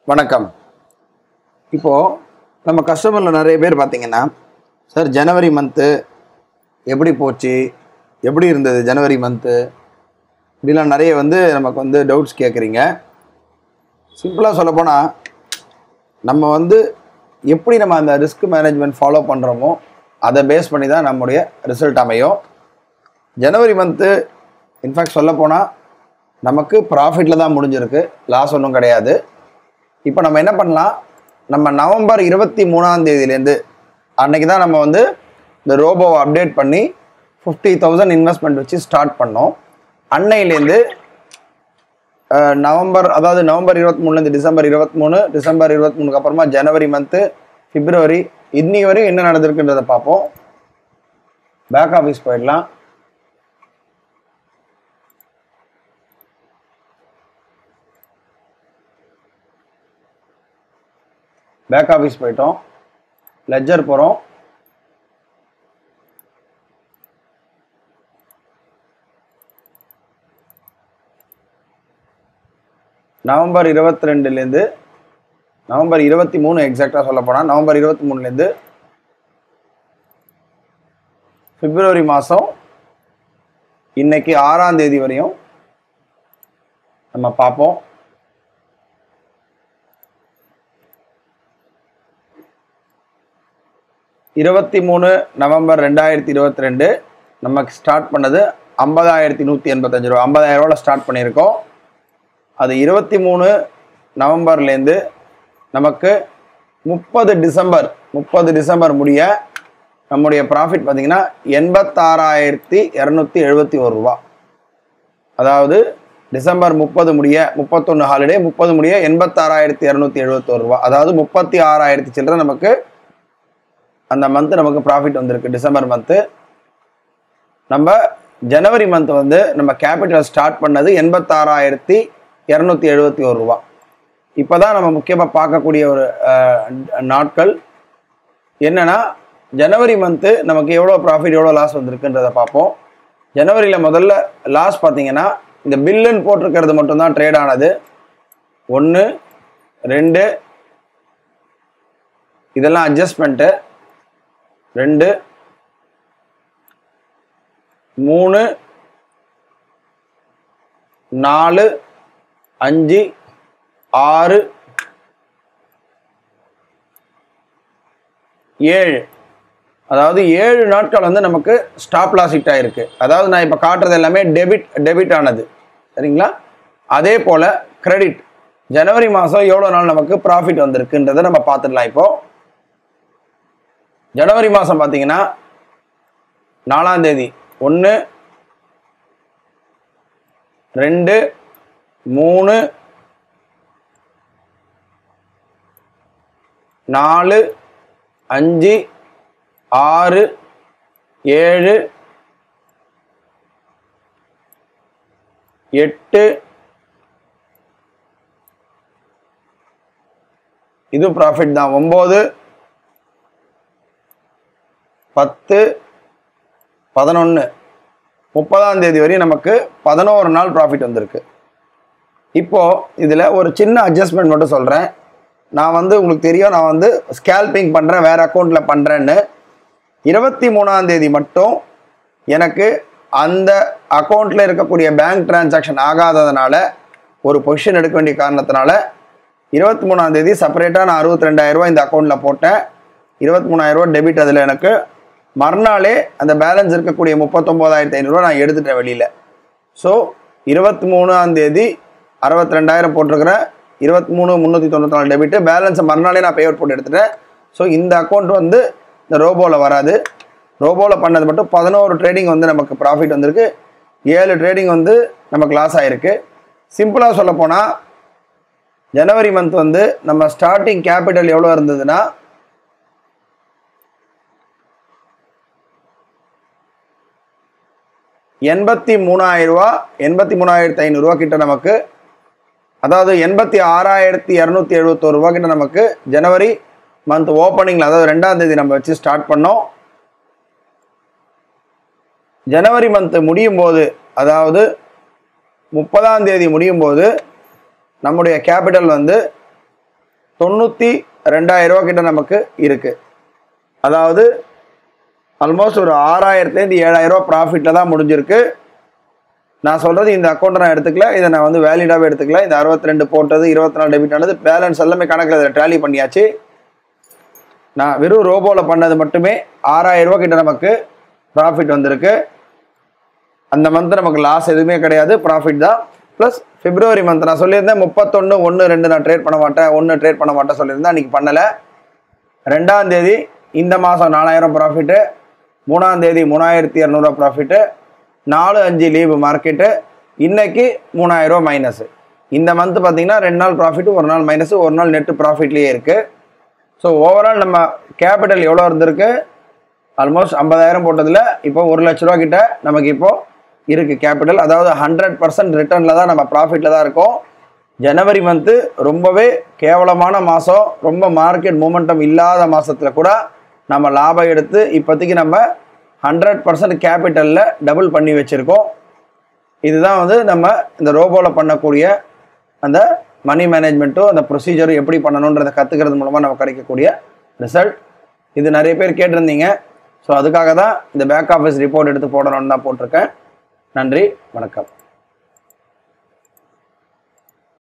வணக்கம் இப்போது நம்ம கஸ்டமரில் நிறைய பேர் பார்த்தீங்கன்னா சார் ஜனவரி மந்த்து எப்படி போச்சு எப்படி இருந்தது ஜனவரி மந்த்து இப்படிலாம் நிறைய வந்து நமக்கு வந்து டவுட்ஸ் கேட்குறீங்க சிம்பிளாக சொல்லப்போனால் நம்ம வந்து எப்படி நம்ம அந்த ரிஸ்க் மேனேஜ்மெண்ட் ஃபாலோ பண்ணுறோமோ அதை பேஸ் பண்ணி தான் நம்முடைய ரிசல்ட் அமையும் ஜனவரி மந்த்து இன்ஃபேக்ட் சொல்லப்போனால் நமக்கு ப்ராஃபிட்டில் தான் முடிஞ்சிருக்கு லாஸ் ஒன்றும் கிடையாது இப்போ நம்ம என்ன பண்ணலாம் நம்ம நவம்பர் இருபத்தி மூணாம் தேதியிலேருந்து அன்னைக்கு தான் நம்ம வந்து இந்த ரோபோவை அப்டேட் பண்ணி ஃபிஃப்டி தௌசண்ட் இன்வெஸ்ட்மெண்ட் வச்சு ஸ்டார்ட் பண்ணோம் அன்னையிலேருந்து அஹ், நவம்பர் அதாவது நவம்பர் இருபத்தி மூணுலேருந்து டிசம்பர் இருபத்தி மூணு டிசம்பர் இருபத்தி மூணுக்கு அப்புறமா ஜனவரி மந்த்து பிப்ரவரி இன்னைக்கு வரையும் என்ன நடந்திருக்குன்றதை பார்ப்போம் பேக் ஆஃபீஸ் போயிடலாம் பேக் ஆஃபீஸ் போயிட்டோம் லெஜர் போகிறோம் நவம்பர் இருபத்தி ரெண்டுலேருந்து நவம்பர் இருபத்தி மூணு எக்ஸாக்டாக சொல்ல போனால் நவம்பர் இருபத்தி மூணுலேருந்து பிப்ரவரி மாதம் இன்னைக்கு ஆறாம் தேதி வரையும் நம்ம பார்ப்போம் இருபத்தி மூணு நவம்பர் ரெண்டாயிரத்தி இருபத்தி ரெண்டு நமக்கு ஸ்டார்ட் பண்ணது ஐம்பதாயிரத்தி நூற்றி எண்பத்தஞ்சு ரூபா ஐம்பதாயிரம் ரூபாவில் ஸ்டார்ட் பண்ணியிருக்கோம் அது இருபத்தி மூணு நவம்பர்லேருந்து நமக்கு முப்பது டிசம்பர் முப்பது டிசம்பர் முடிய நம்முடைய ப்ராஃபிட் பார்த்தீங்கன்னா எண்பத்தாறாயிரத்தி இரநூத்தி எழுபத்தி ஒரு ரூபா அதாவது டிசம்பர் முப்பது முடிய முப்பத்தொன்று ஹாலிடே முப்பது முடிய எண்பத்தாறாயிரத்தி இரநூத்தி எழுபத்தோரு ரூபா அதாவது முப்பத்தி ஆறாயிரத்தி சில்லற நமக்கு அந்த மந்த் நமக்கு ப்ராஃபிட் வந்திருக்கு டிசம்பர் மந்த்து நம்ம ஜனவரி மந்த் வந்து நம்ம கேபிட்டல் ஸ்டார்ட் பண்ணது எண்பத்தாறாயிரத்தி இரநூத்தி எழுபத்தி ஒரு ரூபா இப்போ தான் நம்ம முக்கியமாக பார்க்கக்கூடிய ஒரு அஹ், நாட்கள் என்னன்னா ஜனவரி மந்த்து நமக்கு எவ்வளோ ப்ராஃபிட் எவ்வளோ லாஸ் வந்திருக்குன்றதை பார்ப்போம் ஜனவரியில் முதல்ல லாஸ் பார்த்தீங்கன்னா இந்த பில்லுன்னு போட்டிருக்கிறது மட்டும்தான் ட்ரேட் ஆனது ஒன்று ரெண்டு இதெல்லாம் அட்ஜஸ்ட்மெண்ட்டு ரெண்டு மூணு நாலு அஞ்சு ஆறு ஏழு அதாவது ஏழு நாட்கள் வந்து நமக்கு ஸ்டாப் லாஸ் ஹிட் ஆயிருக்கு அதாவது நான் இப்போ காட்டுறது எல்லாமே டெபிட் டெபிட் ஆனது சரிங்களா அதே போல் கிரெடிட் ஜனவரி மாதம் எவ்வளோ நாள் நமக்கு ப்ராஃபிட் வந்திருக்குன்றதை நம்ம பார்த்துடலாம் இப்போ ஜனவரி மாதம் பார்த்தீங்கன்னா நாலாம் தேதி ஒன்று ரெண்டு மூணு நாலு அஞ்சு ஆறு ஏழு எட்டு இது ப்ராஃபிட் தான் ஒம்பது பத்து பதினொன்று முப்பதாம் தேதி வரையும் நமக்கு பதினோரு நாள் ப்ராஃபிட் வந்திருக்கு இப்போ இதில் ஒரு சின்ன அட்ஜஸ்ட்மெண்ட் மட்டும் சொல்கிறேன் நான் வந்து உங்களுக்கு தெரியும் நான் வந்து ஸ்கேல்பிங் பண்ணுறேன் வேறு அக்கௌண்ட்டில் பண்ணுறேன்னு இருபத்தி மூணாம் தேதி மட்டும் எனக்கு அந்த அக்கௌண்ட்டில் இருக்கக்கூடிய பேங்க் டிரான்சாக்ஷன் ஆகாததுனால ஒரு பொசிஷன் எடுக்க வேண்டிய காரணத்தினால இருபத்தி மூணாம் தேதி செப்பரேட்டாக நான் அறுபத்தி ரெண்டாயிரரூவா இந்த அக்கௌண்ட்டில் போட்டேன் இருபத்தி மூணாயிரரூவா டெபிட் அதில் எனக்கு மறுநாளே அந்த பேலன்ஸ் இருக்கக்கூடிய முப்பத்தொம்போதாயிரத்தி ஐநூறுரூவா நான் எடுத்துட்டேன் வெளியில் ஸோ இருபத்தி மூணாம் தேதி அறுபத்தி ரெண்டாயிரம் போட்டிருக்கிறேன் இருபத்தி மூணு முந்நூற்றி தொண்ணூற்றி நாலு டெபிட்டு பேலன்ஸை மறுநாளே நான் பே அவுட் போட்டு எடுத்துட்டேன் ஸோ இந்த அக்கௌண்ட் வந்து இந்த ரோபோவில் வராது ரோபோவில் பண்ணது மட்டும் பதினோரு ட்ரேடிங் வந்து நமக்கு ப்ராஃபிட் வந்திருக்கு ஏழு ட்ரேடிங் வந்து நமக்கு லாஸ் ஆகிருக்கு சிம்பிளாக சொல்ல போனால் ஜனவரி மந்த் வந்து நம்ம ஸ்டார்டிங் கேபிட்டல் எவ்வளோ இருந்ததுன்னா எண்பத்தி மூணாயிரம் ரூபா எண்பத்தி மூணாயிரத்தி ஐநூறுரூவா கிட்ட நமக்கு அதாவது எண்பத்தி ஆறாயிரத்தி இரநூத்தி எழுபத்தோரு ரூபா கிட்ட நமக்கு ஜனவரி மந்த் ஓப்பனிங்கில் அதாவது ரெண்டாம் தேதி நம்ம வச்சு ஸ்டார்ட் பண்ணோம் ஜனவரி மந்த் முடியும் போது அதாவது முப்பதாம் தேதி முடியும் போது நம்முடைய கேபிட்டல் வந்து தொண்ணூற்றி ரெண்டாயிரம் ரூபா கிட்ட நமக்கு இருக்குது அதாவது ஆல்மோஸ்ட் ஒரு ஆறாயிரத்துலேருந்து ஏழாயிரம் ரூபா ப்ராஃபிட்டில் தான் முடிஞ்சிருக்கு நான் சொல்கிறது இந்த அக்கௌண்ட்டை நான் எடுத்துக்கல இதை நான் வந்து வேலிடாகவே எடுத்துக்கல இந்த அறுபத்தி ரெண்டு போட்டது இருபத்தி நாலு டெபிட் ஆனது பேலன்ஸ் எல்லாமே கணக்கில் இதில் ட்ராலி பண்ணியாச்சு நான் வெறும் ரோபோவில் பண்ணது மட்டுமே ஆறாயிரம் ரூபா கிட்ட நமக்கு ப்ராஃபிட் வந்திருக்கு அந்த மந்த் நமக்கு லாஸ் எதுவுமே கிடையாது ப்ராஃபிட் தான் ப்ளஸ் பிப்ரவரி மந்த் நான் சொல்லியிருந்தேன் முப்பத்தொன்று ஒன்று ரெண்டு நான் ட்ரேட் பண்ண மாட்டேன் ஒன்று ட்ரேட் பண்ண மாட்டேன் சொல்லியிருந்தேன் அன்றைக்கி பண்ணலை ரெண்டாம் தேதி இந்த மாதம் நாலாயிரம் ப்ராஃபிட்டு மூணாம் தேதி மூணாயிரத்தி இரநூறுவா ப்ராஃபிட்டு நாலு அஞ்சு லீவு மார்க்கெட்டு இன்னைக்கு மூணாயிரம் ரூபா மைனஸு இந்த மந்த் பார்த்தீங்கன்னா ரெண்டு நாள் ப்ராஃபிட் ஒரு நாள் மைனஸ் ஒரு நாள் நெட்டு ப்ராஃபிட்லேயே இருக்குது ஸோ ஓவரால் நம்ம கேபிட்டல் எவ்வளோ இருந்திருக்கு ஆல்மோஸ்ட் ஐம்பதாயிரம் போட்டதில் இப்போ ஒரு லட்ச ரூபா கிட்ட நமக்கு இப்போ இருக்குது கேபிட்டல் அதாவது ஹண்ட்ரட் பர்சன்ட் ரிட்டர்னில் தான் நம்ம ப்ராஃபிட்டில் தான் இருக்கோம் ஜனவரி மந்த்து ரொம்பவே கேவலமான மாதம் ரொம்ப மார்க்கெட் மூமெண்டம் இல்லாத மாதத்தில் கூட நம்ம லாபம் எடுத்து இப்போதைக்கு நம்ம ஹண்ட்ரட் பர்சன்ட் கேபிட்டலில் டபுள் பண்ணி வச்சுருக்கோம் இதுதான் வந்து நம்ம இந்த ரோபோவில் பண்ணக்கூடிய அந்த மணி மேனேஜ்மெண்ட்டும் அந்த ப்ரொசீஜரும் எப்படி பண்ணணுன்றதை கற்றுக்கிறது மூலமாக நமக்கு கிடைக்கக்கூடிய ரிசல்ட் இது நிறைய பேர் கேட்டிருந்தீங்க ஸோ அதுக்காக தான் இந்த பேக் ஆஃபீஸ் ரிப்போர்ட் எடுத்து போடணும்னு தான் போட்டிருக்கேன் நன்றி வணக்கம்